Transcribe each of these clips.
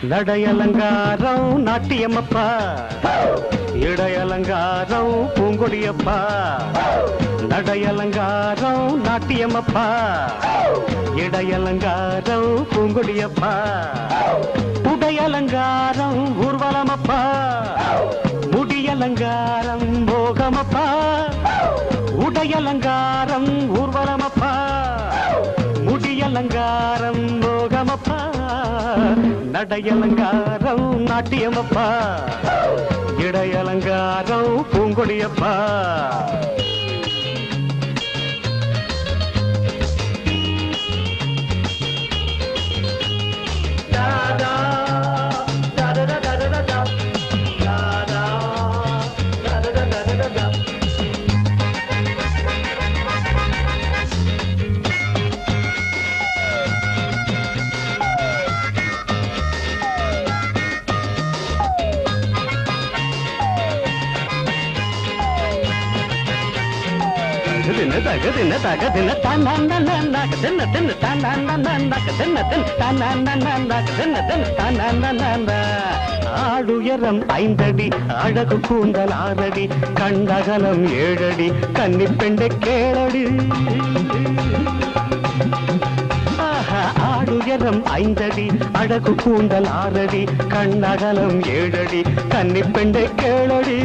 நடையலங்காரம் நாட்டியம்மப்பா இடையலங்காரம் பூங்கொடியப்பா நடையலங்காரம் நாட்டியம்மப்பா இடையலங்காரம் பூங்கொடியப்பா உடையலங்காரம் ஊர்வலமப்பா முடியலங்காரம் மோகமப்பா உடையலங்காரம் ஊர்வலமப்பா முடியலங்காரம் மோகமப்பா நடையலங்காரம் நாட்டியமப்பா இடையலங்காரம் பூங்கொடியப்பா தின தக தின தக தின தன்னக தின தின தன்னக தின தின தன்னக தின தின தன்னக ஆடுயரம் ஐந்தடி அழகு கூந்தல் ஆறடி கண்டகலம் ஏழடி கன்னி பெண்டை கேளடி ஆஹா, ஆடுயரம் ஐந்தடி அழகு கூந்தல் ஆறடி கண்ணகலம் ஏழடி கன்னி பெண்டை கேளடி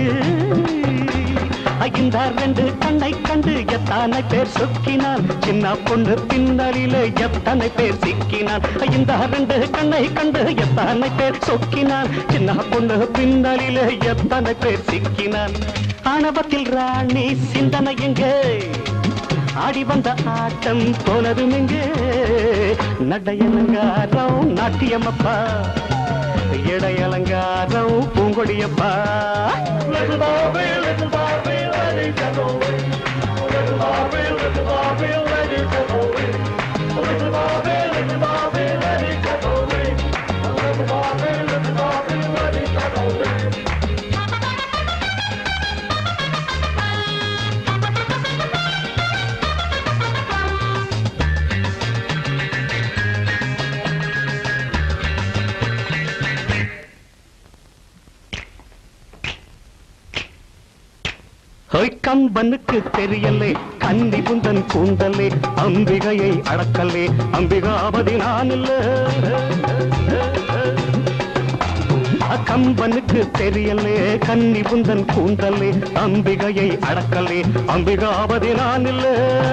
இந்த ரெண்டு கண்ணை கண்டு எத்தனை பேர் சொக்கினான் சின்ன பொண்ணு பின்னலிலே எத்தனை பேர் சிக்கினான் இந்த ரெண்டு கண்ணை கண்டு எத்தனை பேர் சொக்கினான் சின்ன பொண்ணு பின்னலிலே எத்தனை பேர் சிக்கினான் ஆணவத்தில் ராணி சிந்தனை எங்கே ஆடி வந்த ஆட்டம் போனதும் எங்கே நடையலங்காரம் நாட்டியம்மப்பா இடையலங்காரம் பூங்கொடியப்பா கம்பனுக்கு தெரியலே கன்னி புந்தன் கூந்தலே அம்பிகையை அடக்கலே அம்பிகாபதி நான் இல்ல கம்பனுக்கு தெரியலே கன்னி புந்தன் கூந்தலே அம்பிகையை அடக்கலே அம்பிகாபதி நான் இல்ல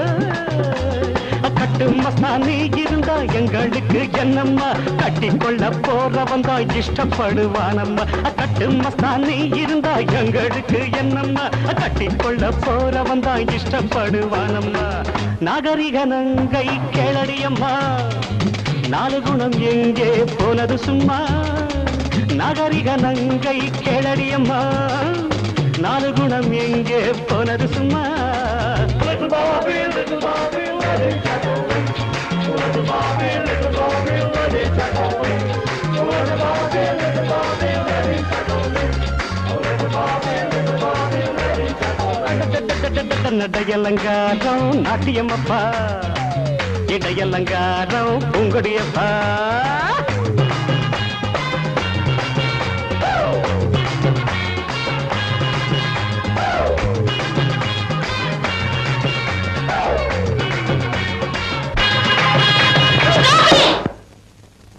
கட்டு மஸ்தானி இருந்தா எங்களுக்கு என்னம்மா கட்டிக்கொள்ள போறவன் தான் இஷ்டப்படுவானம்மா கட்டு மஸ்தானி இருந்தா எங்களுக்கு என்னம்மா கட்டிக்கொள்ள போறவன் தான் இஷ்டப்படுவானம்மா நாகரிக நங்கை கேளடியம்மா நாலு குணம் எங்கே போனது சும்மா நாகரிக நங்கை கேளடியம்மா நாலு குணம் எங்கே போனது சும்மா நடையலங்காரம் நாட்டியம்மப்பா இடையலங்காரம் உங்களுடையப்பா